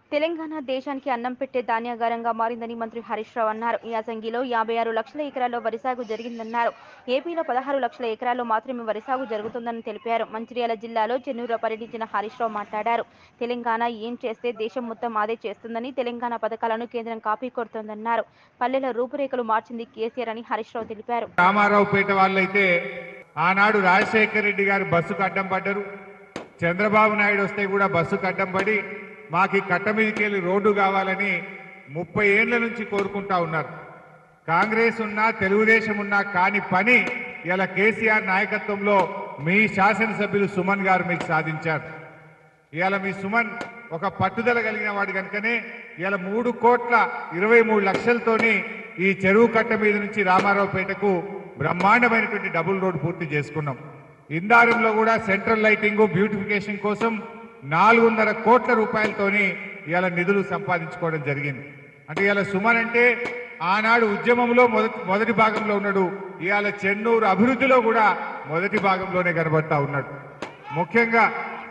తెలంగాణ దేశానికి అన్నం పెట్టే ధాన్యాగారంగా మారిందని మంత్రి హరీష్ రావు అన్నారు ఈ అసంగిలో యాభై ఆరు లక్షల ఎకరాల్లో వరి సాగు జరిగిందన్నారు ఏపీలో పదహారు లక్షల ఎకరాల్లో మాత్రమే వరి సాగు జరుగుతుందని తెలిపారు మంచిర్యాల జిల్లాలో చెన్నూరు పర్యటించిన హరీష్ రావు మాట్లాడారు తెలంగాణ ఏం చేస్తే దేశం మొత్తం అదే చేస్తుందని తెలంగాణ పథకాలను కేంద్రం కాపీ కొడుతోందన్నారు పల్లెల రూపురేఖలు మార్చింది కేసీఆర్ అని హరీష్ రావు తెలిపారు రామారావుపేట వాళ్ళైతే ఆనాడు రాజశేఖర రెడ్డి గారు బస్సుకు అడ్డం పడ్డారు చంద్రబాబు నాయుడు వస్తే కూడా బస్సుకు అడ్డం పడి మాకు ఈ కట్ట మీదకి వెళ్ళి రోడ్డు కావాలని ముప్పై ఏళ్ల నుంచి కోరుకుంటా ఉన్నారు కాంగ్రెస్ ఉన్నా తెలుగుదేశం ఉన్నా కాని పని ఇలా కేసీఆర్ నాయకత్వంలో మీ శాసనసభ్యులు సుమన్ గారు మీకు సాధించారు ఇవాళ మీ సుమన్ ఒక పట్టుదల కలిగిన వాడు కనుకనే ఇవాళ మూడు కోట్ల ఇరవై మూడు లక్షలతోని ఈ చెరువు కట్ట మీద నుంచి రామారావుపేటకు బ్రహ్మాండమైనటువంటి డబుల్ రోడ్ పూర్తి చేసుకున్నాం ఇందారంలో కూడా సెంట్రల్ లైటింగ్ బ్యూటిఫికేషన్ కోసం నాలుగున్నర కోట్ల రూపాయలతోని ఇవాళ నిధులు సంపాదించుకోవడం జరిగింది అంటే ఇవాళ సుమన్ అంటే ఆనాడు ఉద్యమంలో మొదటి మొదటి భాగంలో ఉన్నాడు ఇవాళ చెన్నూరు అభివృద్ధిలో కూడా మొదటి భాగంలోనే కనబడతా ఉన్నాడు ముఖ్యంగా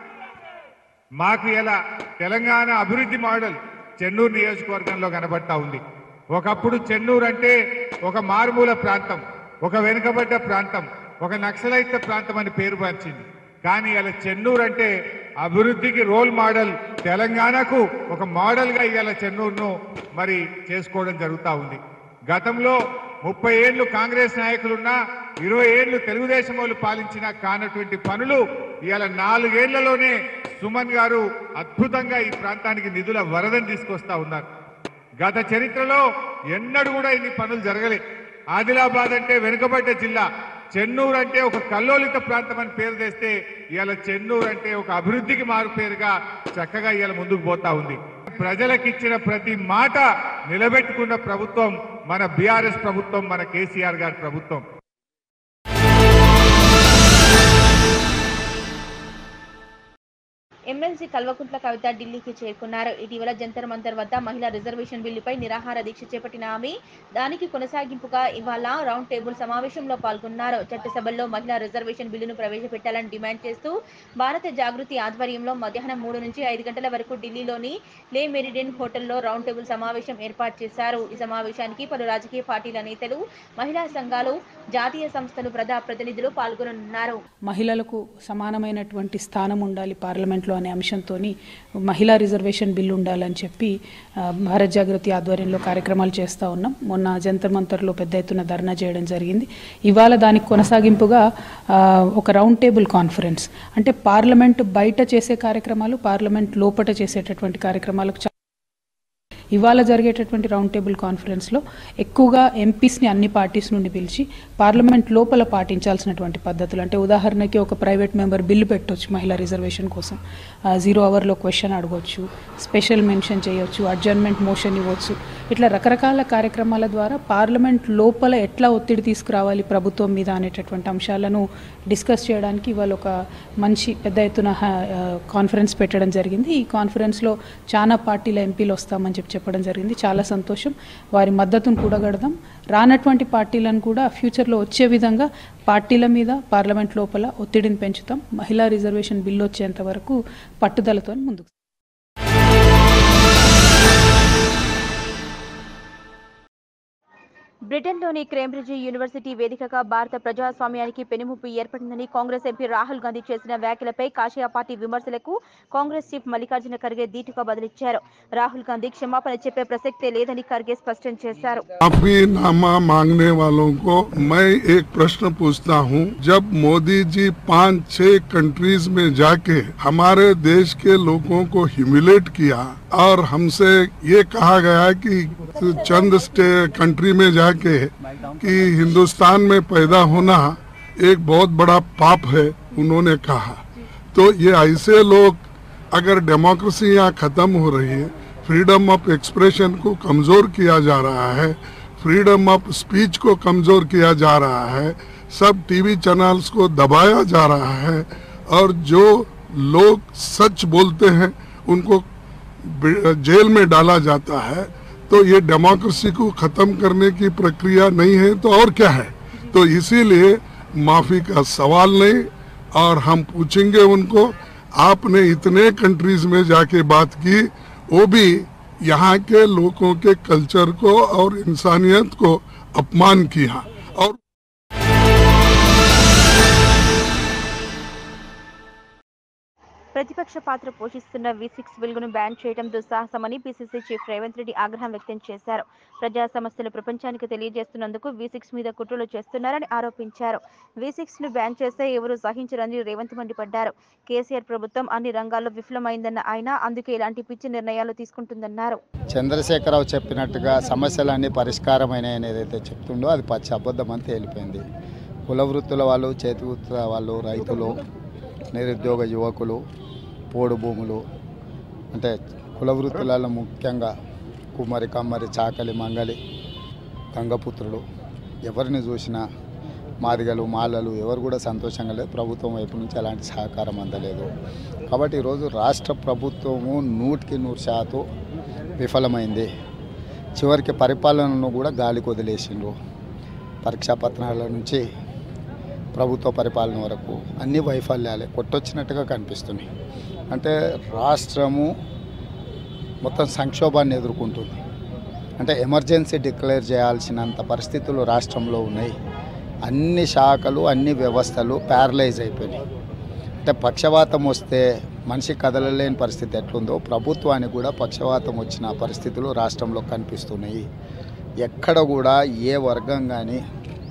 మాకు ఇలా తెలంగాణ అభివృద్ధి మోడల్ చెన్నూరు నియోజకవర్గంలో కనబడతా ఉంది ఒకప్పుడు చెన్నూరు అంటే ఒక మారుమూల ప్రాంతం ఒక వెనుకబడ్డ ప్రాంతం ఒక నక్సలైత ప్రాంతం అని పేరు మార్చింది కానీ ఇలా చెన్నూరు అంటే అభివృద్ధికి రోల్ మోడల్ తెలంగాణకు ఒక మోడల్గా ఇవాళ చెన్నూరును మరి చేసుకోవడం జరుగుతూ ఉంది గతంలో ముప్పై ఏళ్ళు కాంగ్రెస్ నాయకులున్నా ఇరవై ఏళ్ళు తెలుగుదేశం వాళ్ళు పాలించినా కానటువంటి పనులు ఇవాళ నాలుగేళ్లలోనే సుమన్ గారు అద్భుతంగా ఈ ప్రాంతానికి నిధుల వరదని తీసుకొస్తా ఉన్నారు గత చరిత్రలో ఎన్నడూ కూడా ఇన్ని పనులు జరగలే ఆదిలాబాద్ అంటే వెనుకబడ్డ జిల్లా చెన్నూరు అంటే ఒక కల్లోలిత ప్రాంతం అని పేరు తెస్తే ఇవాళ చెన్నూరు అంటే ఒక అభివృద్ధికి మారు పేరుగా చక్కగా ఇవాళ ముందుకు పోతా ఉంది ప్రజలకిచ్చిన ప్రతి మాట నిలబెట్టుకున్న ప్రభుత్వం మన బీఆర్ఎస్ ప్రభుత్వం మన కేసీఆర్ గారి ప్రభుత్వం ఎమ్మెల్సీ కల్వకుంట్ల కవిత ఢిల్లీకి చేరుకున్నారు ఇటీవల జంతర్ మంతర్ వద్ద మహిళా రిజర్వేషన్ బిల్లుపై నిరాహార దీక్ష చేపట్టిన ఆమె దానికి కొనసాగింపుగా ఇవాళ రౌండ్ టేబుల్ సమావేశంలో పాల్గొన్నారు చట్టసభల్లో మహిళా రిజర్వేషన్ బిల్లును ప్రవేశపెట్టాలని డిమాండ్ చేస్తూ భారత జాగృతి ఆధ్వర్యంలో మధ్యాహ్నం మూడు నుంచి ఐదు గంటల వరకు ఢిల్లీలోని లే మెరిడియన్ హోటల్లో రౌండ్ టేబుల్ సమావేశం ఏర్పాటు చేశారు ఈ సమావేశానికి పలు రాజకీయ పార్టీల నేతలు మహిళా సంఘాలు జాతీయ సంస్థలు ప్రజా ప్రతినిధులు పాల్గొననున్నారు మహిళలకు సమానమైనటువంటి స్థానం ఉండాలి పార్లమెంట్లో అనే అంశంతో మహిళా రిజర్వేషన్ బిల్లు ఉండాలని చెప్పి ఆ, భారత్ జాగృతి ఆధ్వర్యంలో కార్యక్రమాలు చేస్తూ ఉన్నాం మొన్న జంతర్ మంతర్లో పెద్ద ఎత్తున ధర్నా చేయడం జరిగింది ఇవాళ దానికి కొనసాగింపుగా ఆ, ఒక రౌండ్ టేబుల్ కాన్ఫరెన్స్ అంటే పార్లమెంట్ బయట చేసే కార్యక్రమాలు పార్లమెంట్ లోపట చేసేటటువంటి కార్యక్రమాలకు చా- ఇవాళ జరిగేటటువంటి రౌండ్ టేబుల్ కాన్ఫరెన్స్లో ఎక్కువగా ఎంపీస్ని అన్ని పార్టీస్ నుండి పిలిచి పార్లమెంట్ లోపల పాటించాల్సినటువంటి పద్ధతులు అంటే ఉదాహరణకి ఒక ప్రైవేట్ మెంబర్ బిల్లు పెట్టొచ్చు మహిళా రిజర్వేషన్ కోసం ఆ, జీరో అవర్లో క్వశ్చన్ అడగొచ్చు స్పెషల్ మెన్షన్ చేయొచ్చు అడ్జర్న్మెంట్ మోషన్ ఇవ్వచ్చు ఇట్లా రకరకాల కార్యక్రమాల ద్వారా పార్లమెంట్ లోపల ఎట్లా ఒత్తిడి తీసుకురావాలి ప్రభుత్వం మీద అనేటటువంటి అంశాలను డిస్కస్ చేయడానికి ఇవాళ ఒక మంచి పెద్ద ఎత్తున హ- ఆ, కాన్ఫరెన్స్ పెట్టడం జరిగింది ఈ కాన్ఫరెన్స్లో చాలా పార్టీల ఎంపీలు వస్తామని చెప్పి చెప్పడం జరిగింది చాలా సంతోషం వారి మద్దతును కూడగడదాం రానటువంటి పార్టీలను కూడా ఫ్యూచర్లో వచ్చే విధంగా పార్టీల మీద పార్లమెంట్ లోపల ఒత్తిడిని పెంచుతాం మహిళా రిజర్వేషన్ బిల్లు వచ్చేంత వరకు పట్టుదలతో ముందుకు బ్రిటన్లోని కేంబ్రిడ్జ్ యూనివర్సిటీ వేదికగా భారత ప్రజాస్వామ్యానికి పెనుముప్పు ఏర్పడిందని కాంగ్రెస్ ఎంపీ రాహుల్ గాంధీ చేసిన వ్యాఖ్యలపై కాషాయ పార్టీ విమర్శలకు కాంగ్రెస్ చీఫ్ మల్లికార్జున ఖర్గే ధీటుగా బదిలిచ్చారు రాహుల్ గాంధీ క్షమాపణ చెప్పే ప్రసక్తే లేదని ఖర్గే స్పష్టం చేశారు माफीनामा मांगने वालों को मैं एक प्रश्न पूछता हूँ जब मोदी जी पांच छह कंट्रीज में जाके हमारे देश के लोगों को ह्यूमिलेट किया और हमसे ये कहा गया कि चंद स्टे कंट्री में जाके कि हिंदुस्तान में पैदा होना एक बहुत बड़ा पाप है उन्होंने कहा तो ये ऐसे लोग अगर डेमोक्रेसी यहाँ खत्म हो रही है फ्रीडम ऑफ एक्सप्रेशन को कमजोर किया जा रहा है फ्रीडम ऑफ स्पीच को कमजोर किया जा रहा है सब टीवी चैनल्स को दबाया जा रहा है और जो लोग सच बोलते हैं उनको बि- जेल में डाला जाता है तो ये डेमोक्रेसी को खत्म करने की प्रक्रिया नहीं है तो और क्या है तो इसीलिए माफी का सवाल नहीं और हम पूछेंगे उनको आपने इतने कंट्रीज में जाके बात की वो भी यहाँ के लोगों के कल्चर को और इंसानियत को अपमान किया और ప్రతిపక్ష పాత్ర పోషిస్తున్న వి సిక్స్ బిల్లును బ్యాన్ చేయడం దుస్సాహసమని పిసిసి చీఫ్ రేవంత్ రెడ్డి ఆగ్రహం వ్యక్తం చేశారు ప్రజా సమస్యలు ప్రపంచానికి తెలియజేస్తున్నందుకు వి సిక్స్ మీద కుట్రలు చేస్తున్నారని ఆరోపించారు వి సిక్స్ ను బ్యాన్ చేస్తే ఎవరూ సహించరని రేవంత్ మండిపడ్డారు కేసీఆర్ ప్రభుత్వం అన్ని రంగాల్లో విఫలమైందన్న ఆయన అందుకే ఇలాంటి పిచ్చి నిర్ణయాలు తీసుకుంటుందన్నారు చంద్రశేఖరరావు చెప్పినట్టుగా సమస్యలన్నీ పరిష్కారమైనాయని ఏదైతే చెప్తుండో అది పచ్చి అబద్ధం అని తేలిపోయింది కుల వృత్తుల వాళ్ళు చేతి వృత్తుల వాళ్ళు రైతులు నిరుద్యోగ యువకులు పోడు భూములు అంటే కుల వృత్తులలో ముఖ్యంగా కుమ్మరి కమ్మరి చాకలి మంగలి గంగపుత్రులు ఎవరిని చూసినా మాదిగలు మాలలు ఎవరు కూడా సంతోషంగా లేదు ప్రభుత్వం వైపు నుంచి ఎలాంటి సహకారం అందలేదు కాబట్టి ఈరోజు రాష్ట్ర ప్రభుత్వము నూటికి నూరు శాతం విఫలమైంది చివరికి పరిపాలనను కూడా గాలికి వదిలేసిండ్రు పరీక్షా పత్రాల నుంచి ప్రభుత్వ పరిపాలన వరకు అన్ని వైఫల్యాలే కొట్టొచ్చినట్టుగా కనిపిస్తున్నాయి అంటే రాష్ట్రము మొత్తం సంక్షోభాన్ని ఎదుర్కొంటుంది అంటే ఎమర్జెన్సీ డిక్లేర్ చేయాల్సినంత పరిస్థితులు రాష్ట్రంలో ఉన్నాయి అన్ని శాఖలు అన్ని వ్యవస్థలు ప్యారలైజ్ అయిపోయినాయి అంటే పక్షవాతం వస్తే మనిషి కదలలేని పరిస్థితి ఎట్లుందో ప్రభుత్వానికి కూడా పక్షవాతం వచ్చిన పరిస్థితులు రాష్ట్రంలో కనిపిస్తున్నాయి ఎక్కడ కూడా ఏ వర్గం కానీ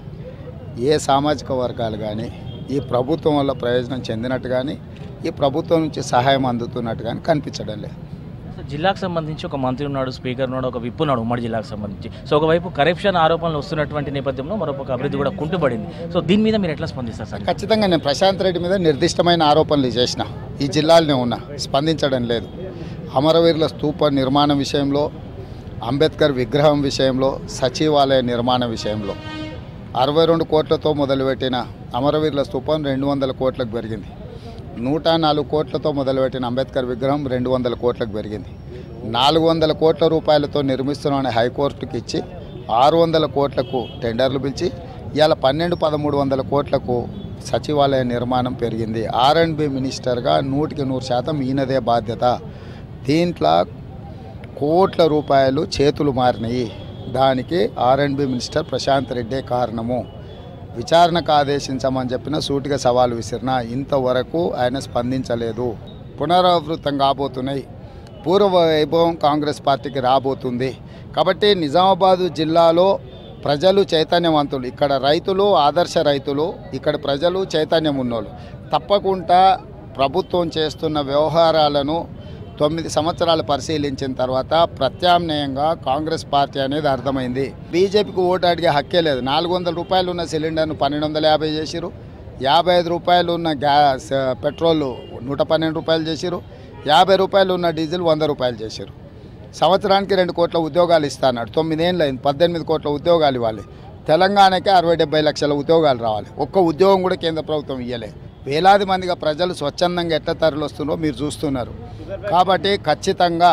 ఏ సామాజిక వర్గాలు కానీ ఈ ప్రభుత్వం వల్ల ప్రయోజనం చెందినట్టు కానీ ఈ ప్రభుత్వం నుంచి సహాయం అందుతున్నట్టు కానీ కనిపించడం లేదు సో జిల్లాకు సంబంధించి ఒక మంత్రి ఉన్నాడు స్పీకర్ ఉన్నాడు ఒక విప్ ఉన్నాడు ఉమ్మడి జిల్లాకు సంబంధించి సో ఒకవైపు కరప్షన్ ఆరోపణలు వస్తున్నటువంటి నేపథ్యంలో మరొక అభివృద్ధి కూడా కుంటుపడింది సో దీని మీద మీరు ఎట్లా స్పందిస్తారు సార్ ఖచ్చితంగా నేను ప్రశాంత్ రెడ్డి మీద నిర్దిష్టమైన ఆరోపణలు చేసిన ఈ జిల్లాలోనే ఉన్నా స్పందించడం లేదు అమరవీరుల స్తూప నిర్మాణం విషయంలో అంబేద్కర్ విగ్రహం విషయంలో సచివాలయ నిర్మాణ విషయంలో అరవై రెండు కోట్లతో మొదలుపెట్టిన అమరవీరుల స్తూపం రెండు వందల కోట్లకు పెరిగింది నూట నాలుగు కోట్లతో మొదలుపెట్టిన అంబేద్కర్ విగ్రహం రెండు వందల కోట్లకు పెరిగింది నాలుగు వందల కోట్ల రూపాయలతో నిర్మిస్తున్నామని హైకోర్టుకి ఇచ్చి ఆరు వందల కోట్లకు టెండర్లు పిలిచి ఇవాళ పన్నెండు పదమూడు వందల కోట్లకు సచివాలయ నిర్మాణం పెరిగింది ఆర్ అండ్ బి మినిస్టర్గా నూటికి నూరు శాతం ఈయనదే బాధ్యత దీంట్లో కోట్ల రూపాయలు చేతులు మారినాయి దానికి R and B minister Prashanth రెడ్డే కారణము విచారణకు ఆదేశించమని చెప్పిన సూటిగా సవాలు విసిరిన ఇంతవరకు ఆయన స్పందించలేదు పునరావృతం కాబోతున్నాయి పూర్వ వైభవం కాంగ్రెస్ పార్టీకి రాబోతుంది కాబట్టి నిజామాబాదు జిల్లాలో ప్రజలు చైతన్యవంతులు ఇక్కడ రైతులు ఆదర్శ రైతులు ఇక్కడ ప్రజలు చైతన్యం ఉన్నోళ్ళు తప్పకుండా ప్రభుత్వం చేస్తున్న వ్యవహారాలను తొమ్మిది సంవత్సరాలు పరిశీలించిన తర్వాత ప్రత్యామ్నాయంగా కాంగ్రెస్ పార్టీ అనేది అర్థమైంది బీజేపీకి ఓటు అడిగే హక్కే లేదు నాలుగు వందల రూపాయలు ఉన్న సిలిండర్ను పన్నెండు వందల యాభై చేసిరు యాభై ఐదు రూపాయలు ఉన్న గ్యాస్ పెట్రోల్ నూట పన్నెండు రూపాయలు చేసిరు యాభై రూపాయలు ఉన్న డీజిల్ వంద రూపాయలు చేసిరు సంవత్సరానికి రెండు కోట్ల ఉద్యోగాలు ఇస్తాన్నాడు తొమ్మిదేళ్ళు అయింది పద్దెనిమిది కోట్ల ఉద్యోగాలు ఇవ్వాలి తెలంగాణకే అరవై డెబ్బై లక్షల ఉద్యోగాలు రావాలి ఒక్క ఉద్యోగం కూడా కేంద్ర ప్రభుత్వం ఇవ్వలే వేలాది మందిగా ప్రజలు స్వచ్ఛందంగా ఎట్లా తరలిస్తున్నారో మీరు చూస్తున్నారు కాబట్టి ఖచ్చితంగా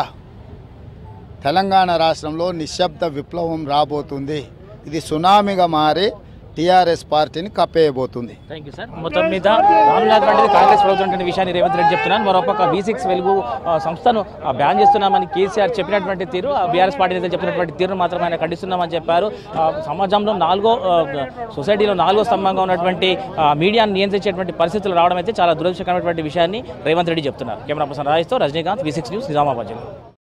తెలంగాణ రాష్ట్రంలో నిశ్శబ్ద విప్లవం రాబోతుంది ఇది సునామీగా మారి టీఆర్ఎస్ పార్టీని కప్పేయబోతుంది థ్యాంక్ యూ సార్ మొత్తం మీద రామ్నాథ్ వంటిది కాంగ్రెస్ ప్రభుత్వం అనే విషయాన్ని రేవంత్ రెడ్డి చెప్తున్నాను మరొక వి సిక్స్ వెలుగు ఆ, సంస్థను ఆ, బ్యాన్ చేస్తున్నామని కేసీఆర్ చెప్పినటువంటి తీరు ఆ బీఆర్ఎస్ పార్టీ నేతలు చెప్పినటువంటి తీరును మాత్రం ఆయన ఖండిస్తున్నామని చెప్పారు ఆ, సమాజంలో నాలుగో ఆ, సొసైటీలో నాలుగో స్తంభంగా ఉన్నటువంటి ఆ, మీడియాను నియంత్రించేటువంటి పరిస్థితులు రావడం అయితే చాలా దురదృష్టకరమైనటువంటి విషయాన్ని రేవంత్ రెడ్డి చెప్తున్నారు కెమెరా పర్సన్ రాజేష్తో Rajinikanth V six news Nizamabad జిల్లా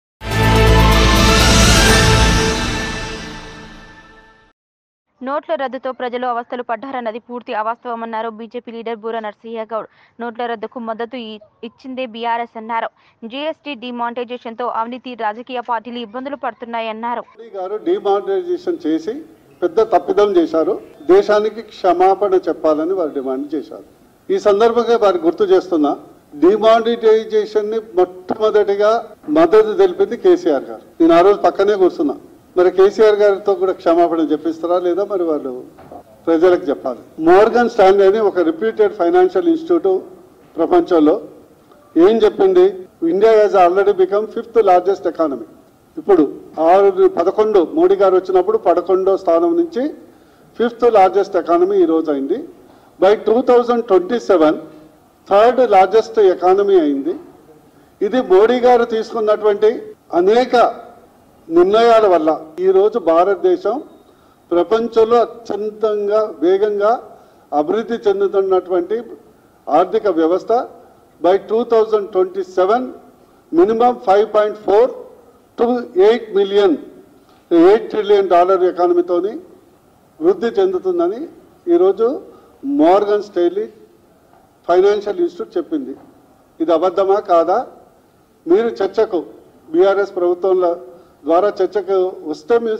నోట్ల రద్దుతో ప్రజలు అవస్థలు పడ్డారన్నది పూర్తి అవాస్తవమన్నారు బీజేపీ లీడర్ బూర నరసింహ గౌడ్ నోట్ల రద్దుకు మద్దతు ఇ- ఇచ్చిందే బీఆర్ఎస్ అన్నారు జీఎస్టీ డిమానిటైజేషన్ తో అవినీతి రాజకీయ పార్టీలు ఇబ్బందులు పడుతున్నాయన్నారు మోడీ గారు డిమానిటైజేషన్ చేసి పెద్ద తప్పిదం చేశారు దేశానికి క్షమాపణ చెప్పాలని వారు డిమాండ్ చేశారు ఈ సందర్భంగా వారికి గుర్తు చేస్తున్నా డిమానిటైజేషన్ ని మొట్టమొదటిగా మద్దతు తెలిపింది కేసీఆర్ గారు నేను ఆ రోజు పక్కనే కూర్చున్నా మరి కేసీఆర్ గారితో కూడా క్షమాపణ చెప్పిస్తారా లేదా మరి వాళ్ళు ప్రజలకు చెప్పాలి మోర్గన్ స్టాండ్ అని ఒక రిప్యూటెడ్ ఫైనాన్షియల్ ఇన్స్టిట్యూట్ ప్రపంచంలో ఏం చెప్పింది India has already become fifth largest economy ఇప్పుడు ఆరు పదకొండు మోడీ గారు వచ్చినప్పుడు పదకొండో స్థానం నుంచి ఫిఫ్త్ లార్జెస్ట్ ఎకానమీ ఈ రోజు అయింది by two thousand twenty seven third largest economy అయింది ఇది మోడీ గారు తీసుకున్నటువంటి అనేక నిర్ణయాల వల్ల ఈరోజు భారతదేశం ప్రపంచంలో అత్యంతంగా వేగంగా అభివృద్ధి చెందుతున్నటువంటి ఆర్థిక వ్యవస్థ by two thousand twenty seven minimum five point four to eight million eight trillion dollar ఎకానమీతోని వృద్ధి చెందుతుందని ఈరోజు మోర్గన్ స్టైలీ ఫైనాన్షియల్ ఇన్స్టిట్యూట్ చెప్పింది ఇది అబద్ధమా కాదా మీరు చర్చకు బీఆర్ఎస్ ప్రభుత్వంలో ద్వారా చర్చకు వస్తే మీరు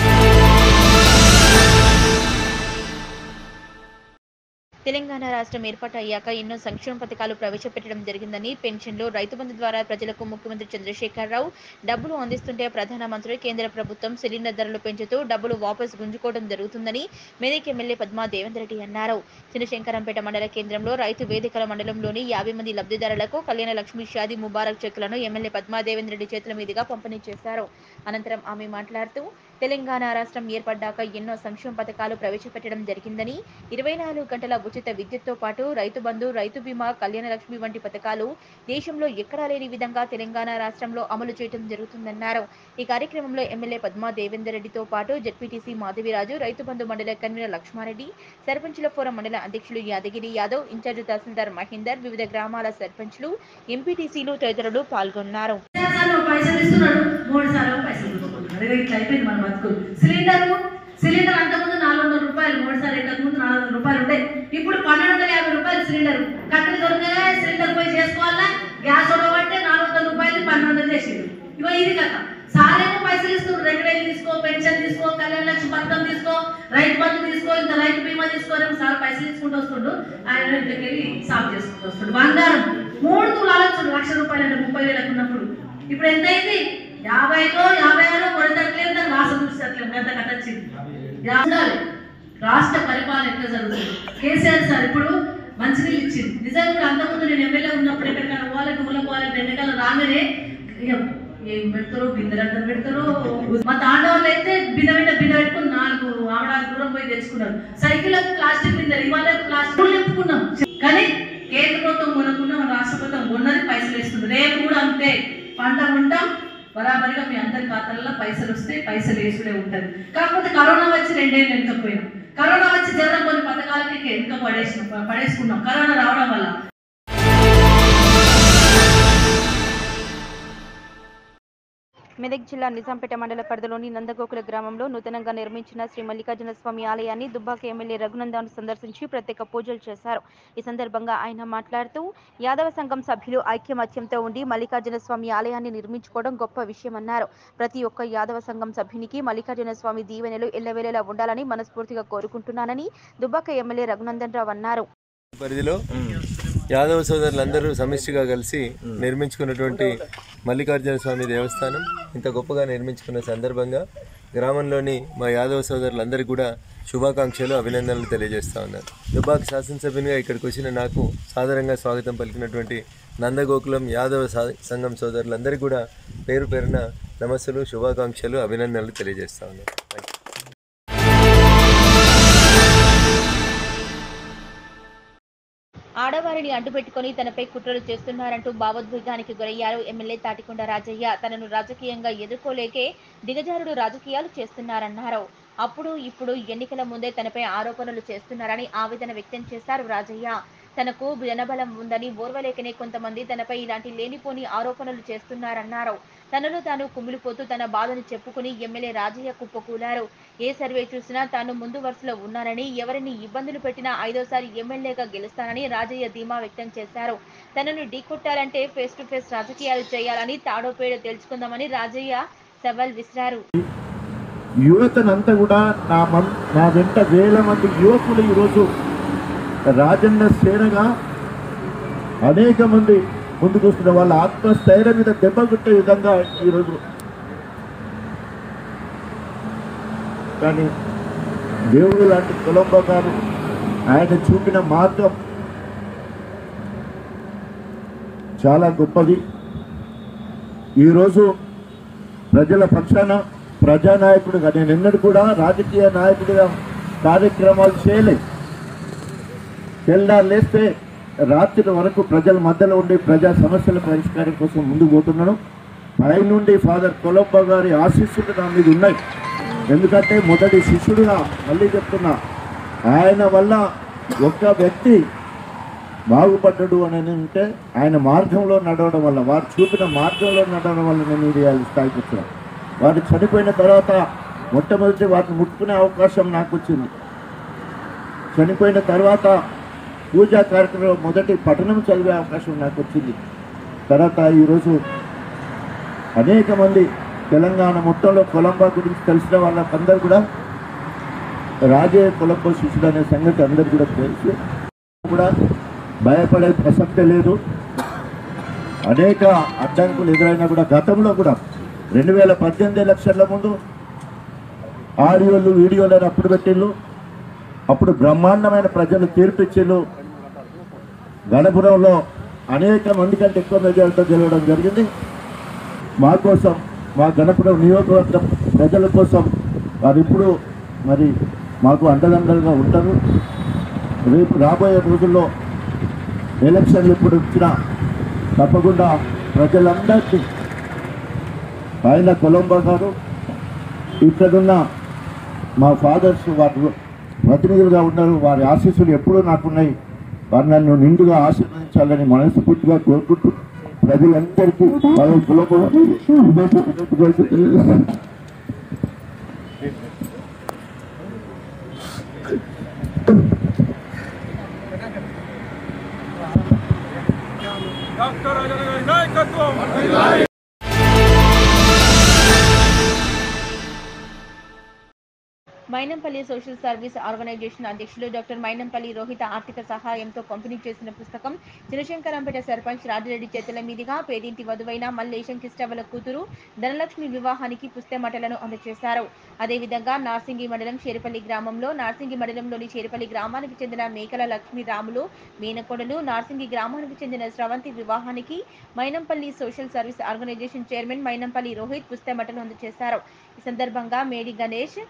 తెలంగాణ రాష్ట్రం ఏర్పాటు అయ్యాక ఎన్నో సంక్షేమ పథకాలు ప్రవేశపెట్టడం జరిగిందని పెన్షన్లు రైతు బంధు ద్వారా ప్రజలకు ముఖ్యమంత్రి చంద్రశేఖరరావు డబ్బులు అందిస్తుంటే ప్రధానమంత్రి కేంద్ర ప్రభుత్వం సిలిండర్ ధరలు పెంచుతూ డబ్బులు వాపస్ గుంజుకోవడం జరుగుతుందని మెదక్ ఎమ్మెల్యే పద్మా దేవేందర్ రెడ్డి అన్నారు చిన్నశంకరంపేట మండల కేంద్రంలో రైతు వేదికల మండలంలోని యాభై మంది లబ్ధిదారులకు కళ్యాణ లక్ష్మి షాదీ ముబారక్ చెక్కులను ఎమ్మెల్యే పద్మా దేవేందర్ రెడ్డి చేతుల మీదుగా పంపిణీ చేశారు అనంతరం ఆమె మాట్లాడుతూ తెలంగాణ రాష్ట్రం ఏర్పడ్డాక ఎన్నో సంక్షేమ పథకాలు ప్రవేశపెట్టడం జరిగిందని ఇరవై నాలుగు గంటల ఉచిత విద్యుత్తో పాటు రైతు బంధు రైతు బీమా కళ్యాణ లక్ష్మి వంటి పథకాలు దేశంలో ఎక్కడా లేని విధంగా తెలంగాణ రాష్ట్రంలో అమలు చేయడం జరుగుతుందన్నారు ఈ కార్యక్రమంలో ఎమ్మెల్యే పద్మా దేవేందర్ రెడ్డితో పాటు జడ్పీటీసీ మాధవిరాజు రైతు బంధు మండల కన్వీనర్ లక్ష్మారెడ్డి సర్పంచుల ఫోరం మండల అధ్యక్షులు యాదగిరి యాదవ్ ఇన్ఛార్జి తహసీల్దార్ మహేందర్ వివిధ గ్రామాల సర్పంచ్లు ఎంపీటీసీలు తదితరులు పాల్గొన్నారు సార్లు పైసలు ఇస్తున్నాడు మూడు సార్లు పైసలు గుంజుకుంటున్నాడు ఇక ఇట్లా అయిపోయింది మన బతుకు సిలిండర్ సిలిండర్ అంతకుముందు నాలుగు వందల రూపాయలు మూడు సార్లు ఇంతకు ముందు నాలుగు వందల రూపాయలు ఉండే ఇప్పుడు పన్నెండు వందల యాభై రూపాయలు సిలిండర్ కట్టెలు దొరకగా సిలిండర్ పోయి చేసుకోవాలా గ్యాస్ ఉండబట్టే నాలుగు వందల రూపాయలు పన్నెండు వందలు చేసిండు ఇగో ఇది కథ సారేమో పైసలు ఇస్తున్నారు రెండు వేలు తీసుకో పెన్షన్ తీసుకో కళ్యాణ లక్ష్మి పథకం తీసుకో రైతు బంధు తీసుకో ఇంకా రైతు బీమా తీసుకోరేమో సార్ పైసలు తీసుకుంటూ వస్తుండు ఆయన ఇంటికి వెళ్ళి సాగు చేసుకుంటూ వస్తుండు బంగారం మూడు తులాలు వచ్చాడు లక్ష రూపాయలు అంటే ముప్పై వేలకు ఉన్నప్పుడు ఇప్పుడు ఎంత అయింది యాభైలో యాభై ఆరో కొడతట్లేదు దాన్ని వాసన చూసట్లేదు ఎంత కట్టచ్చింది ఉండాలి రాష్ట్ర పరిపాలన ఎట్లా జరుగుతుంది కేసీఆర్ సార్ ఇప్పుడు మంచినీళ్ళు ఇచ్చింది నిజంగా కూడా అంతకుముందు నేను ఎమ్మెల్యే ఉన్నప్పుడు ఎక్కడికైనా పోవాలి టూలకు పోవాలి ఎండకాలం రాగానే ఇక ఏం పెడతారో బిందెలంతా పెడతారో మా తాండవాళ్ళు అయితే బిందె పెట్ట బిందె పెట్టుకుని నాలుగు ఆవడాలు దూరం పోయి తెచ్చుకున్నారు సైకిల్ ప్లాస్టిక్ బిందెలు ఇవాళ ప్లాస్టిక్ నింపుకున్నాం కానీ కేంద్ర ప్రభుత్వం కొనుక్కున్న మన రాష్ట్ర ప్రభుత్వం ఉన్నది పైసలు ఇస్తుంది రేపు కూడా అంతే పంట ఉంటాం బరాబరిగా మీ అందరి ఖాతాల్లో పైసలు వస్తే పైసలు వేసుడే ఉంటుంది కాకపోతే కరోనా వచ్చి రెండేళ్ళు వెనుకపోయినాం కరోనా వచ్చి జరగడం కొన్ని పథకాలకి వెనుక పడేసిన పడేసుకున్నాం కరోనా రావడం వల్ల మెదక్ జిల్లా నిజాంపేట మండల పరిధిలోని నందగోకుల గ్రామంలో నూతనంగా నిర్మించిన శ్రీ మల్లికార్జున స్వామి ఆలయాన్ని దుబ్బాక ఎమ్మెల్యే రఘునందన్ సందర్శించి ప్రత్యేక పూజలు చేశారు ఈ సందర్భంగా ఆయన మాట్లాడుతూ యాదవ సంఘం సభ్యులు ఐక్యమత్యంతో ఉండి మల్లికార్జున స్వామి ఆలయాన్ని నిర్మించుకోవడం గొప్ప విషయమన్నారు ప్రతి ఒక్క యాదవ సంఘం సభ్యునికి మల్లికార్జున స్వామి దీవెనలు ఎల్లవేళలా ఉండాలని మనస్ఫూర్తిగా కోరుకుంటున్నానని దుబ్బాక ఎమ్మెల్యే రఘునందన్ రావు అన్నారు పరిధిలో యాదవ సోదరులందరూ సమిష్టిగా కలిసి నిర్మించుకున్నటువంటి మల్లికార్జున స్వామి దేవస్థానం ఇంత గొప్పగా నిర్మించుకున్న సందర్భంగా గ్రామంలోని మా యాదవ సోదరులందరికీ కూడా శుభాకాంక్షలు అభినందనలు తెలియజేస్తా ఉన్నారు దుబాక్ శాసనసభ్యునిగా ఇక్కడికి వచ్చిన నాకు సాదరంగా స్వాగతం పలికినటువంటి నందగోకులం యాదవ సా- సంఘం సోదరులందరికీ కూడా పేరు పేరున నమస్సులు శుభాకాంక్షలు అభినందనలు తెలియజేస్తా ఉన్నారు థ్యాంక్ యూ. ఆడవారిని అడ్డుపెట్టుకుని తనపై కుట్రలు చేస్తున్నారంటూ భావోద్వేగానికి గురయ్యారు ఎమ్మెల్యే తాటికొండ రాజయ్య తనను రాజకీయంగా ఎదుర్కోలేకే దిగజారుడు రాజకీయాలు చేస్తున్నారన్నారు అప్పుడు ఇప్పుడు ఎన్నికల ముందే తనపై ఆరోపణలు చేస్తున్నారని ఆవేదన వ్యక్తం చేశారు రాజయ్య తనకు జనబలం ఉందని ఓర్వలేకనే కొంతమంది తనపై ఇలాంటి లేనిపోని ఆరోపణలు చేస్తున్నారన్నారు తనలో తాను కుమిలిపోతూ తన బాధను చెప్పుకుని ఎమ్మెల్యే రాజయ్య కుప్పకూలారు ఏ సర్వే చూసినా తాను ముందు వరుసలో ఉన్నానని ఎవరిని ఇబ్బందులు పెట్టినా ఐదోసారి ఎమ్మెల్యేగా గెలుస్తానని రాజయ్య ధీమా వ్యక్తం చేశారు తనను ఢీకొట్టాలంటే ఫేస్ టు ఫేస్ రాజకీయాలు చేయాలని తాడోపేడో తెలుసుకుందామని రాజయ్య సవాల్ విసిరారు యువతనంతా కూడా నా మన్ నా వెంట వేల మంది యువకులు ఈరోజు రాజన్న సేనగా అనేక మంది ముందుకు వస్తున్న వాళ్ళ ఆత్మస్థైర్యం మీద దెబ్బ కొట్టే విధంగా ఈరోజు కానీ దేవుడు లాంటి కొలంబో గారు ఆయన చూపిన మార్గం చాలా గొప్పది ఈరోజు ప్రజల పక్షాన ప్రజానాయకుడిగా నేను ఎన్నడూ కూడా రాజకీయ నాయకుడిగా కార్యక్రమాలు చేయలేదు తెల్లారు లేస్తే రాత్రి వరకు ప్రజల మధ్యలో ఉండి ప్రజా సమస్యల పరిష్కారం కోసం ముందుకు పోతున్నాను పై నుండి ఫాదర్ కొలప్ప గారి ఆశీస్సులు నా మీద ఉన్నాయి ఎందుకంటే మొదటి శిష్యుడుగా మళ్ళీ చెప్తున్నా ఆయన వల్ల ఒక్క వ్యక్తి బాగుపడ్డాడు అని అంటే ఆయన మార్గంలో నడవడం వల్ల వారు చూపిన మార్గంలో నడవడం వల్ల నేను ఇది ఇవాళ స్థాయికి వచ్చాను వారు చనిపోయిన తర్వాత మొట్టమొదటి వారిని ముట్టుకునే అవకాశం నాకు వచ్చింది చనిపోయిన తర్వాత పూజా కార్యక్రమం మొదటి పఠనం చదివే అవకాశం నాకు వచ్చింది తర్వాత ఈరోజు అనేక మంది తెలంగాణ మొత్తంలో కొలంబా గురించి తెలిసిన వాళ్ళకందరూ కూడా రాజే కొలంబో శిష్యుడు అనే సంగతి అందరు కూడా తెలుసు కూడా భయపడే ప్రసక్తే లేదు అనేక అడ్డంకులు ఎదురైనా కూడా గతంలో కూడా రెండు వేల పద్దెనిమిది ఎలక్షన్ల ముందు ఆడియోలు వీడియోలు అని అప్పుడు పెట్టిళ్ళు అప్పుడు బ్రహ్మాండమైన ప్రజలు తీర్పిచ్చిళ్ళు గణపురంలో అనేక మంది కంటే ఎక్కువ మెజారిటీతో గెలవడం జరిగింది మా కోసం మా గణపురం నియోజకవర్గం ప్రజల కోసం వారు ఇప్పుడు మరి మాకు అండదండలుగా ఉంటారు రేపు రాబోయే రోజుల్లో ఎలక్షన్లు ఇప్పుడు వచ్చినా తప్పకుండా ప్రజలందరికీ ఆయన కొలంబో గారు ఇక్కడున్న మా ఫాదర్స్ వారు ప్రతినిధులుగా ఉన్నారు వారి ఆశీస్సులు ఎప్పుడూ నాకున్నాయి వారు నన్ను నిండుగా ఆశీర్వదించాలని మనస్ఫూర్తిగా కోరుకుంటూ ప్రజలందరికీ వాళ్ళ కులపు మైనంపల్లి సోషల్ సర్వీస్ ఆర్గనైజేషన్ అధ్యక్షులు డాక్టర్ మైనంపల్లి రోహిత ఆర్థిక సహాయంతో పంపిణీ చేసిన పుస్తకం చినశంకరంపేట సర్పంచ్ రాజిరెడ్డి చేతుల మీదుగా పేదింటి వధువైన మల్లేశం కిష్టవల కూతురు ధనలక్ష్మి వివాహానికి పుస్తెమటలను అందజేశారు అదేవిధంగా నార్సింగి మండలం చేరిపల్లి గ్రామంలో నార్సింగి మండలంలోని చేరిపల్లి గ్రామానికి చెందిన మేకల లక్ష్మి రాములు మేనకోడలు నార్సింగి గ్రామానికి చెందిన స్రవంతి వివాహానికి Mynampally social service organisation chairman Mynampally Rohit పుస్తెమటలు అందజేశారు ఈ సందర్భంగా మేడి గణేష్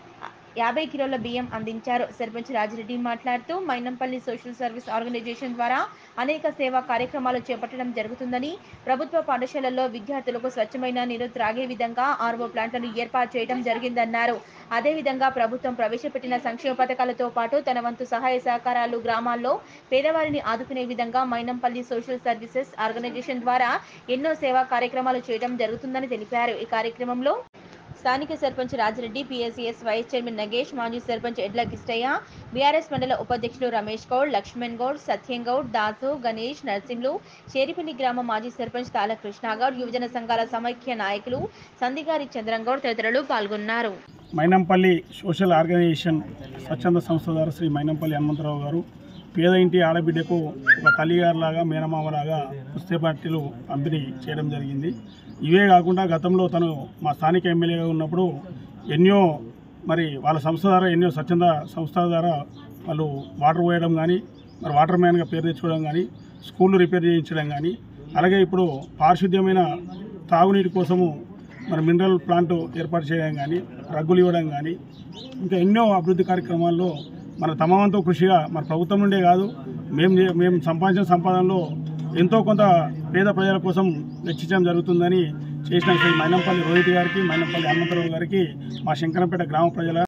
యాభై కిలోల బియ్యం అందించారు సర్పంచ్ రాజిరెడ్డి మాట్లాడుతూ మైనంపల్లి సోషల్ సర్వీస్ ఆర్గనైజేషన్ ద్వారా అనేక సేవా కార్యక్రమాలు చేపట్టడం జరుగుతుందని ప్రభుత్వ పాఠశాలల్లో విద్యార్థులకు స్వచ్ఛమైన నీరు త్రాగే విధంగా ఆర్వో ప్లాంట్లను ఏర్పాటు చేయడం జరిగిందన్నారు అదేవిధంగా ప్రభుత్వం ప్రవేశపెట్టిన సంక్షేమ పథకాలతో పాటు తన వంతు సహాయ సహకారాలు గ్రామాల్లో పేదవారిని ఆదుకునే విధంగా మైనంపల్లి సోషల్ సర్వీసెస్ ఆర్గనైజేషన్ ద్వారా ఎన్నో సేవా కార్యక్రమాలు చేయడం జరుగుతుందని తెలిపారు ఈ కార్యక్రమంలో స్థానిక sarpanch Rajireddy PSCS vice chairman Nagesh మాజీ సర్పంచ్ ఎడ్ల కిష్టయ్య బీఆర్ఎస్ మండల ఉపాధ్యక్షులు రమేష్ గౌడ్ లక్ష్మణ్ గౌడ్ సత్యం గౌడ్ దాసు గణేష్ నర్సింహులు చేరిపల్లి గ్రామ మాజీ సర్పంచ్ తాల కృష్ణాగౌడ్ యువజన సంఘాల సమైక్య నాయకులు సందిగారి చంద్రంగౌడ్ తదితరులు పాల్గొన్నారు మైనంపల్లి సోషల్ ఆర్గనైజేషన్ స్వచ్ఛంద సంస్థ ద్వారా శ్రీ మైనంపల్లి హనుమంతరావు గారు పేద ఇంటి ఆడబిడ్డకు ఒక తల్లిగారిలాగా మేనమామలాగా పుస్తపార్టీలు పంపిణీ చేయడం జరిగింది ఇవే కాకుండా గతంలో తను మా స్థానిక ఎమ్మెల్యేగా ఉన్నప్పుడు ఎన్నో మరి వాళ్ళ సంస్థ ద్వారా ఎన్నో స్వచ్ఛంద సంస్థ ద్వారా వాళ్ళు వాటర్ పోయడం కానీ మరి వాటర్ మ్యాన్గా పేరు తెచ్చుకోవడం కానీ స్కూళ్ళు రిపేర్ చేయించడం కానీ అలాగే ఇప్పుడు పారిశుద్ధ్యమైన తాగునీటి కోసము మరి మినరల్ ప్లాంట్ ఏర్పాటు చేయడం కానీ రగ్గులు ఇవ్వడం కానీ ఇంకా ఎన్నో అభివృద్ధి కార్యక్రమాల్లో మన తమ వంతు కృషిగా మన ప్రభుత్వం నుండే కాదు మేము చే- మేము సంపాదించిన సంపాదనలో ఎంతో కొంత పేద ప్రజల కోసం వెచ్చించడం జరుగుతుందని చేసిన శ్రీ మైనంపల్లి రోహిత్ గారికి మైనంపల్లి హనుమంతరావు గారికి మా శంకరంపేట గ్రామ ప్రజల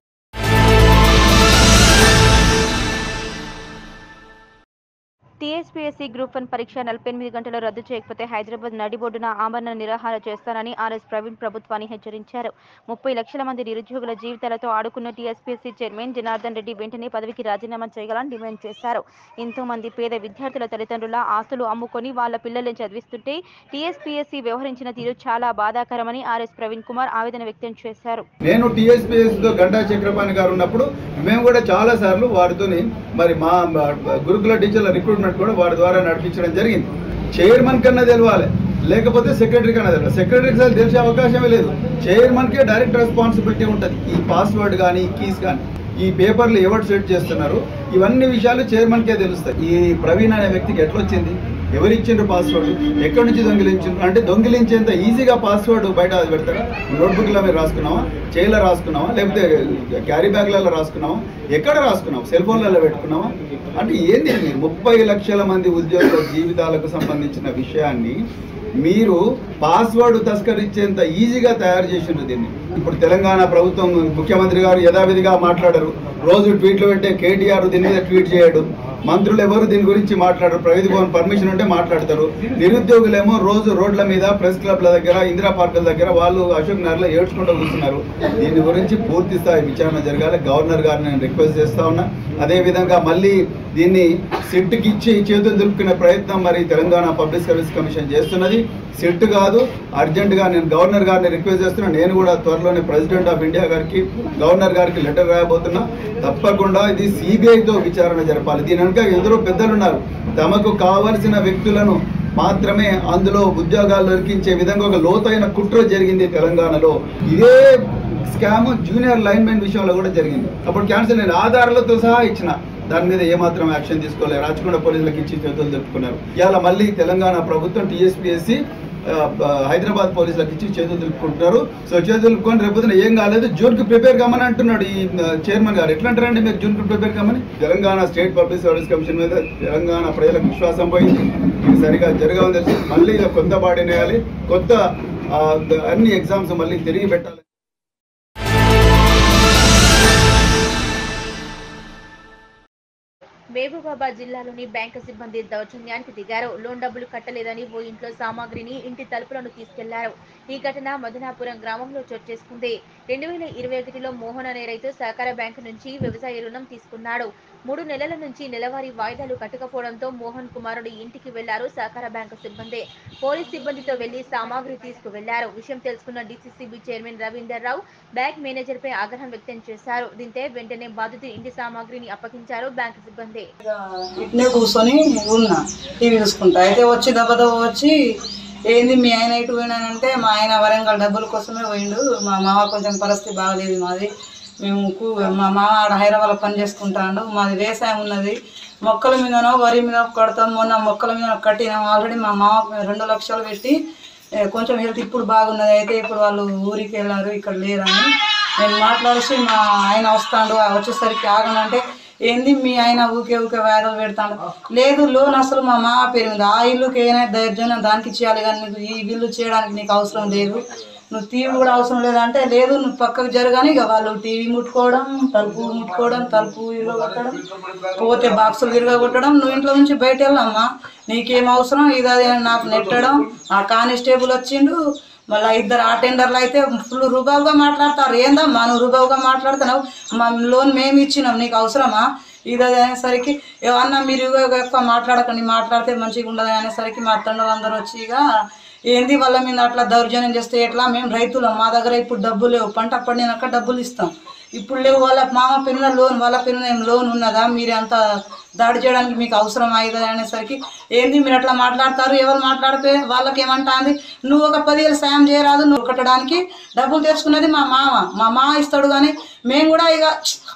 టీఎస్పీఎస్సీ గ్రూప్ వన్ పరీక్ష నలభై ఎనిమిది గంటలు రద్దు చేయకపోతే హైదరాబాద్ నడిబొడ్డున ఆమరణ నిరాహార చేస్తానని ఆర్ఎస్ ప్రవీణ్ ప్రభుత్వాన్ని హెచ్చరించారు ముప్పై లక్షల మంది నిరుద్యోగుల జీవితాలతో ఆడుకున్న టీఎస్పీఎస్సీ చైర్మన్ జనార్దన్ రెడ్డి వెంటనే పదవికి రాజీనామా చేయాలని డిమాండ్ చేశారు ఎంతో మంది పేద విద్యార్థుల తల్లిదండ్రుల ఆస్తులు అమ్ముకొని వాళ్ళ పిల్లల్ని చదివిస్తుంటే టీఎస్పీఎస్సీ వ్యవహరించిన తీరు చాలా బాధాకరమని ఆర్ఎస్ ప్రవీణ్ కుమార్ ఆవేదన వ్యక్తం చేశారు నేను టీఎస్పీఎస్తో గంటా చక్రపాణి గారు ఉన్నప్పుడు మేము కూడా చాలా సార్లు వారితోని మరి మా మా గురుకుల టీచర్ల రిక్రూట్మెంట్ కూడా వారి ద్వారా నడిపించడం జరిగింది చైర్మన్ కన్నా తెలవాలి లేకపోతే సెక్రటరీ కన్నా తెలియాలి సెక్రటరీకి అసలు తెలిసే అవకాశమే లేదు చైర్మన్కే డైరెక్ట్ రెస్పాన్సిబిలిటీ ఉంటుంది ఈ పాస్వర్డ్ కానీ ఈ కీస్ కానీ ఈ పేపర్లు ఎవరు సెట్ చేస్తున్నారు ఇవన్నీ విషయాలు చైర్మన్కే తెలుస్తాయి ఈ ప్రవీణ్ అనే వ్యక్తికి ఎట్లొచ్చింది ఎవరు ఇచ్చిండ్రు పాస్వర్డ్ ఎక్కడి నుంచి దొంగిలించిండ్రు అంటే దొంగిలించేంత ఈజీగా పాస్వర్డ్ బయట అది పెడతారా నోట్బుక్లో మీరు రాసుకున్నావా చేయిలో రాసుకున్నావా లేకపోతే క్యారీ బ్యాగ్లలో రాసుకున్నావా ఎక్కడ రాసుకున్నావు సెల్ ఫోన్లలో పెట్టుకున్నావా అంటే ఏంది ఇది? ముప్పై లక్షల మంది ఉద్యోగుల జీవితాలకు సంబంధించిన విషయాన్ని మీరు పాస్వర్డ్ తస్కరించేంత ఈజీగా తయారు చేసిండ్రు దీన్ని ఇప్పుడు తెలంగాణ ప్రభుత్వం ముఖ్యమంత్రి గారు యథావిధిగా మాట్లాడరు రోజు ట్వీట్లు పెట్టే కేటీఆర్ దీని మీద ట్వీట్ చేయడు మంత్రులు ఎవరు దీని గురించి మాట్లాడరు ప్రగతి భవన్ పర్మిషన్ ఉంటే మాట్లాడతారు నిరుద్యోగులేమో రోజు రోడ్ల మీద ప్రెస్ క్లబ్ల దగ్గర ఇందిరా పార్కుల దగ్గర వాళ్ళు అశోక్ నగర్లో ఏడ్చుకుంటూ కూర్చున్నారు దీని గురించి పూర్తి స్థాయి విచారణ జరగాలి గవర్నర్ గారిని నేను రిక్వెస్ట్ చేస్తా ఉన్నా అదే విధంగా మళ్ళీ దీన్ని సిట్కి ఇచ్చి చేతులు దులుపుకునే ప్రయత్నం మరి తెలంగాణ పబ్లిక్ సర్వీస్ కమిషన్ చేస్తున్నది సిట్ కాదు అర్జెంటుగా నేను గవర్నర్ గారిని రిక్వెస్ట్ చేస్తున్నా నేను కూడా త్వరలోనే ప్రెసిడెంట్ ఆఫ్ ఇండియా గారికి గవర్నర్ గారికి లెటర్ రాయబోతున్నా తప్పకుండా ఇది సిబిఐతో విచారణ జరపాలి దీని వెనుక ఎందరో పెద్దలు ఉన్నారు తమకు కావలసిన వ్యక్తులను మాత్రమే అందులో ఉద్యోగాలు దొరికించే విధంగా ఒక లోతైన కుట్ర జరిగింది తెలంగాణలో ఇదే స్కామ్ జూనియర్ లైన్మెన్ విషయంలో కూడా జరిగింది అప్పుడు క్యాన్సిల్ నేను ఆధారాలతో సహా ఇచ్చిన దాని మీద ఏమాత్రం యాక్షన్ తీసుకోలేదు రాచకొండ పోలీసులకు ఇచ్చి చేతులు తెలుపుకున్నారు ఇవాళ మళ్ళీ తెలంగాణ ప్రభుత్వం టీఎస్పీఎస్సీ హైదరాబాద్ పోలీసులకు ఇచ్చి చేతులు తెలుపుకుంటున్నారు సో చేతులు తెలుపుకొని రేపు ఏం కాలేదు జూన్ కి ప్రిపేర్ కమ్మని అంటున్నాడు ఈ చైర్మన్ గారు ఎట్లా అంటారండి మీరు జూన్ కి ప్రిపేర్ కమ్మని Telangana state public service commission మీద తెలంగాణ ప్రజలకు విశ్వాసం పోయింది ఇది సరిగా జరగవని తెలిసి మళ్ళీ ఇక కొత్త బాడీ వేయాలి కొత్త ఆ, అన్ని ఎగ్జామ్స్ మళ్ళీ తిరిగి పెట్టాలి మహబూబాబాద్ జిల్లాలోని బ్యాంకు సిబ్బంది దౌర్జన్యానికి దిగారు లోన్ డబ్బులు కట్టలేదని ఓ ఇంట్లో సామాగ్రిని ఇంటి తలుపులను తీసుకెళ్లారు ఈ ఘటన మదనాపురం గ్రామంలో చోటు చేసుకుంది రెండు వేల ఇరవై ఒకటిలో మోహన్ అనే రైతు సహకార బ్యాంకు నుంచి వ్యవసాయ రుణం తీసుకున్నాడు మూడు నెలల నుంచి నెలవారీ వాయిదాలు కట్టకపోవడంతో మోహన్ కుమారుడి ఇంటికి వెళ్లారు సహకార బ్యాంకు సిబ్బంది పోలీస్ సిబ్బందితో వెళ్లి సామాగ్రి తీసుకువెళ్లారు విషయం తెలుసుకున్న DCCB chairman Ravinder Rao bank manager పై ఆగ్రహం వ్యక్తం చేశారు దీంతో వెంటనే బాధితుడి ఇంటి సామాగ్రిని అప్పగించారు బ్యాంకు సిబ్బంది ఇట్నే కూర్చొని ఉన్నా టీవీ చూసుకుంటా అయితే వచ్చి దెబ్బ దెబ్బ వచ్చి ఏంది మీ ఆయన ఇటు పోయినానంటే మా ఆయన వరంగల్ డబ్బుల కోసమే పోయిండు మా మామ కొంచెం పరిస్థితి బాగలేదు మాది మేము కూ- మా మామ ఆడ హైదరాబాద్లో పని చేసుకుంటాడు మాది వ్యవసాయం ఉన్నది మొక్కల మీదనో వరి మీద కడతాం మొన్న మొక్కల మీద కట్టినాం ఆల్రెడీ మా మామ రెండు లక్షలు పెట్టి ఏ, కొంచెం హెల్త్ ఇప్పుడు బాగున్నది అయితే ఇప్పుడు వాళ్ళు ఊరికి వెళ్ళారు ఇక్కడ లేరని నేను మాట్లాడేసి మా ఆయన వస్తాడు ఆ వచ్చేసరికి ఆగనంటే ఏంది మీ ఆయన ఊకే ఊకే వేదలు పెడతాడు లేదు లోన్ అసలు మా మామ పేరు మీద ఆ ఇల్లుకి ఏదైనా దర్జనం దానికి చేయాలి కానీ నీకు ఈ బిల్లు చేయడానికి నీకు అవసరం లేదు నువ్వు టీవీ కూడా అవసరం లేదంటే లేదు నువ్వు పక్కకు జరగాని ఇక వాళ్ళు టీవీ ముట్టుకోవడం తలుపు ముట్టుకోవడం తలుపు ఇరగొట్టడం పోతే బాక్సులు విరగొట్టడం నువ్వు ఇంట్లో నుంచి బయట వెళ్ళమ్మా నీకేం అవసరం ఇది అది అని నాకు నెట్టడం ఆ కానిస్టేబుల్ వచ్చిండు మళ్ళీ ఇద్దరు అటెండర్లు అయితే ఫుల్ రుబావుగా మాట్లాడతారు ఏందమ్మా నువ్వు రుబావుగా మాట్లాడుతున్నావు మా లోన్ మేము ఇచ్చినాం నీకు అవసరమా ఇది అది అనేసరికి ఏమన్నా మీరు ఎక్కువ మాట్లాడకండి మాట్లాడితే మంచిగా ఉండదు అనేసరికి మా తండ్రులు అందరూ వచ్చి ఇక ఏంది వాళ్ళ మీద అట్లా దౌర్జన్యం చేస్తే ఎట్లా మేము రైతులం మా దగ్గర ఇప్పుడు డబ్బులు లేవు పంట పండినాక డబ్బులు ఇస్తాం ఇప్పుడు లేవు వాళ్ళ మామ పిల్లల లోన్ వాళ్ళ పిల్లల ఏం లోన్ ఉన్నదా మీరు అంత దాడి చేయడానికి మీకు అవసరం అవుతుంది అనేసరికి ఏంది మీరు అట్లా మాట్లాడతారు ఎవరు మాట్లాడితే వాళ్ళకి ఏమంటాంది నువ్వు ఒక పదివేలు సాయం చేయరాదు నువ్వు కట్టడానికి డబ్బులు తెచ్చుకున్నది మా మామ మా మామ ఇస్తాడు కానీ మేము కూడా ఇక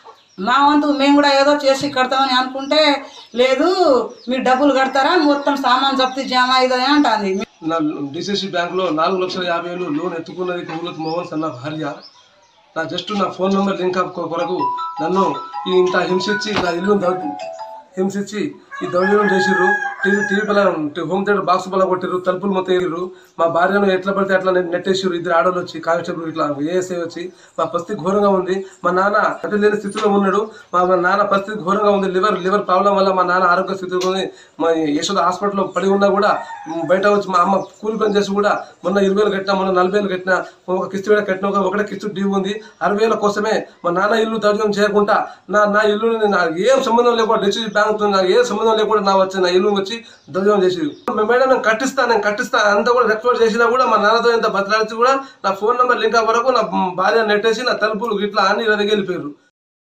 మా వంతు మేము కూడా ఏదో చేసి కడతామని అనుకుంటే లేదు మీరు డబ్బులు కడతారా మొత్తం సామాన్ జప్తీ జమ అవుతుంది అంటుంది నా డిసిసి బ్యాంక్లో నాలుగు లక్షల యాభై వేలు లోన్ ఎత్తుకున్నది కౌలత్ మోహన్ సన్న భార్య నా జస్ట్ నా ఫోన్ నెంబర్ లింక్ అప్ కొరకు నన్ను ఈ ఇంత హింసించి నా ఇల్లు దౌ- హింసించి ఈ దౌర్జన్యం చేసిర్రు టీవీ టీవీ పిల్ల హోమ్ థియేటర్ బాక్స్ పిల్ల కొట్టిర్రు తలుపులు మొత్తం వేసిర్రు మా భార్యను ఎట్లా పడితే అట్లా నె- నెట్టేసిర్రు ఇద్దరు ఆడోళ్ళు వచ్చి కానిస్టేబుల్ ఇట్లా ఏఎస్ఐ వచ్చి మా పరిస్థితి ఘోరంగా ఉంది మా నాన్న అటు లేని స్థితిలో ఉన్నాడు మా మా నాన్న పరిస్థితి ఘోరంగా ఉంది లివర్ లివర్ ప్రాబ్లం వల్ల మా నాన్న ఆరోగ్య స్థితిలో ఉంది మా యశోద హాస్పిటల్లో పడి ఉన్నా కూడా మ్, బయట వచ్చి మా అమ్మ కూలి పని చేసి కూడా మొన్న ఇరవై వేలు కట్టినా మొన్న నలభై వేలు కట్టినా ఒక కిస్తీ కూడా కట్టిన ఒక ఒకటే కిస్తీ డ్యూ ఉంది అరవై వేల కోసమే మా నాన్న ఇల్లు దర్జనం చేయకుండా నా నా ఇల్లు నాకు ఏం సంబంధం లేకుండా డిసిజన్ బ్యాంక్ తో నాకు ఏ సంబంధం లేకుండా నా వచ్చి నా ఇల్లు వచ్చి దర్జనం చేసి మేడం నేను కట్టిస్తా నేను కట్టిస్తా అంతా కూడా రిక్వెస్ట్ చేసినా కూడా మా నాన్నతో ఇంత బతలాడిచి కూడా నా ఫోన్ నెంబర్ లింక్ అవ్వ వరకు నా భార్య నెట్టేసి నా తలుపులు ఇట్లా అన్ని ఇరవై వెళ్ళిపోయారు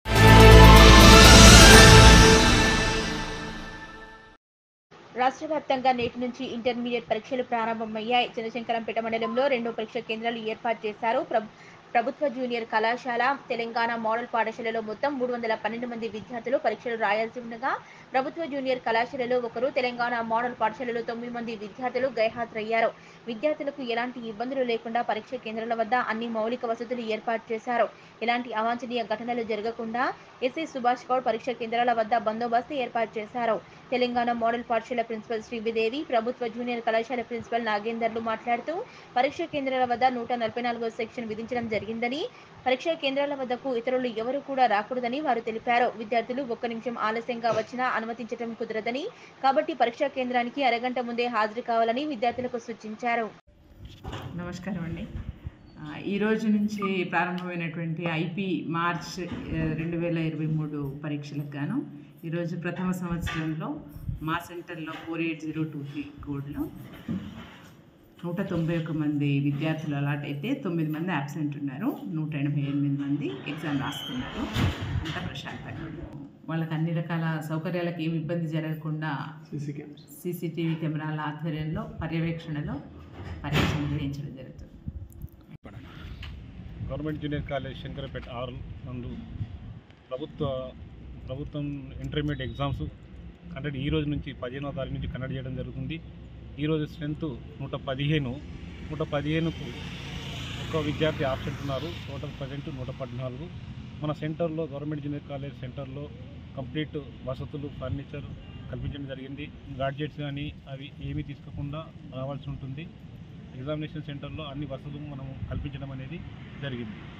రాష్ట్ర వ్యాప్తంగా నేటి నుంచి ఇంటర్మీడియట్ పరీక్షలు ప్రారంభమయ్యాయి చంద్రశంకరంపేట మండలంలో రెండో పరీక్ష కేంద్రాలు ఏర్పాటు చేశారు ప్ర- ప్రభుత్వ జూనియర్ కళాశాల తెలంగాణ మోడల్ పాఠశాలలో మొత్తం మూడు వందల పన్నెండు మంది విద్యార్థులు పరీక్షలు రాయాల్సి ఉండగా ప్రభుత్వ జూనియర్ కళాశాలలో ఒకరు తెలంగాణ మోడల్ పాఠశాలలో తొమ్మిది మంది విద్యార్థులు గైహాజరయ్యారు విద్యార్థులకు ఎలాంటి ఇబ్బందులు లేకుండా పరీక్ష కేంద్రాల వద్ద అన్ని మౌలిక వసతులు ఏర్పాటు చేశారు ఎలాంటి అవాంఛనీయ ఘటనలు జరగకుండా ఎస్ఐ సుభాష్ గౌడ్ పరీక్ష కేంద్రాల వద్ద బందోబస్తు ఏర్పాటు చేశారు తెలంగాణ మోడల్ పాఠశాల ప్రిన్సిపల్ శ్రీవిదేవి ప్రభుత్వ జూనియర్ కళాశాల ప్రిన్సిపల్ నాగేందర్లు మాట్లాడుతూ పరీక్ష కేంద్రాల వద్ద నూట నలభై నాలుగో సెక్షన్ విధించడం జరిగిందని పరీక్షా కేంద్రాల వద్దకు ఇతరులు ఎవరు కూడా రాకూడదని వారు తెలిపారు విద్యార్థులు ఒక్క నిమిషం ఆలస్యంగా వచ్చినా అనుమతించడం కుదరదని కాబట్టి పరీక్షా కేంద్రానికి అరగంట ముందే హాజరు కావాలని విద్యార్థులకు సూచించారు నమస్కారం అండి ఆ, ఈ రోజు నుంచి ప్రారంభమైనటువంటి ఐపీ మార్చ్ ఆ, రెండు వేల ఇరవై మూడు పరీక్షలకు గాను ఈరోజు ప్రథమ సంవత్సరంలో మా సెంటర్లో four eight zero two three కోడ్లో నూట తొంభై ఒక్క మంది విద్యార్థులు అలాట్ అయితే తొమ్మిది మంది అబ్సెంట్ ఉన్నారు నూట ఎనభై ఎనిమిది మంది ఎగ్జామ్ రాస్తున్నారు అంతా ప్రశాంతంగా ఉంది. వాళ్ళకి అన్ని రకాల సౌకర్యాలకు ఏమి ఇబ్బంది జరగకుండా సీసీటీవీ కెమెరాల ఆధ్వర్యంలో పర్యవేక్షణలో పరీక్ష నిర్వహించడం జరుగుతుంది గవర్నమెంట్ జూనియర్ కాలేజ్ శంకరపేట ఆరు నందు ప్రభుత్వ ప్రభుత్వం ఇంటర్మీడియట్ ఎగ్జామ్స్ కండక్ట్ ఈ రోజు నుంచి పదిహేనవ తారీఖు నుంచి కండక్ట్ చేయడం జరుగుతుంది ఈరోజు స్ట్రెంత్ నూట పదిహేను నూట పదిహేనుకు ఒక విద్యార్థి ఆబ్సెంట్ ఉన్నారు టోటల్ ప్రజెంట్ నూట పద్నాలుగు మన సెంటర్లో గవర్నమెంట్ జూనియర్ కాలేజ్ సెంటర్లో కంప్లీట్ వసతులు ఫర్నిచర్ కల్పించడం జరిగింది గాడ్జెట్స్ కానీ అవి ఏమీ తీసుకోకుండా రావాల్సి ఉంటుంది ఎగ్జామినేషన్ సెంటర్లో అన్ని వసతులు మనం కల్పించడం అనేది జరిగింది